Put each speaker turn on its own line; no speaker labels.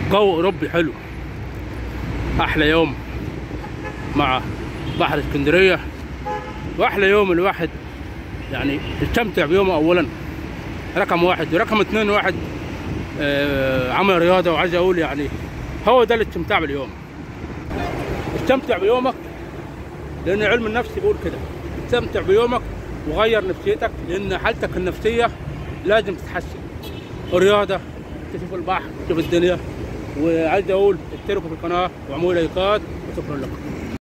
جو اوروبي حلو احلى يوم مع بحر اسكندريه واحلى يوم الواحد يعني يستمتع بيومه اولا رقم واحد ورقم اثنين واحد آه عمل رياضه وعايز اقول يعني هو ده الاستمتاع باليوم استمتع بيومك لان علم النفس بيقول كده استمتع بيومك وغير نفسيتك لان حالتك النفسيه لازم تتحسن الرياضه تشوف البحر تشوف الدنيا وعايز اقول اشتركوا في القناه واعملوا لايكات وشكرا لكم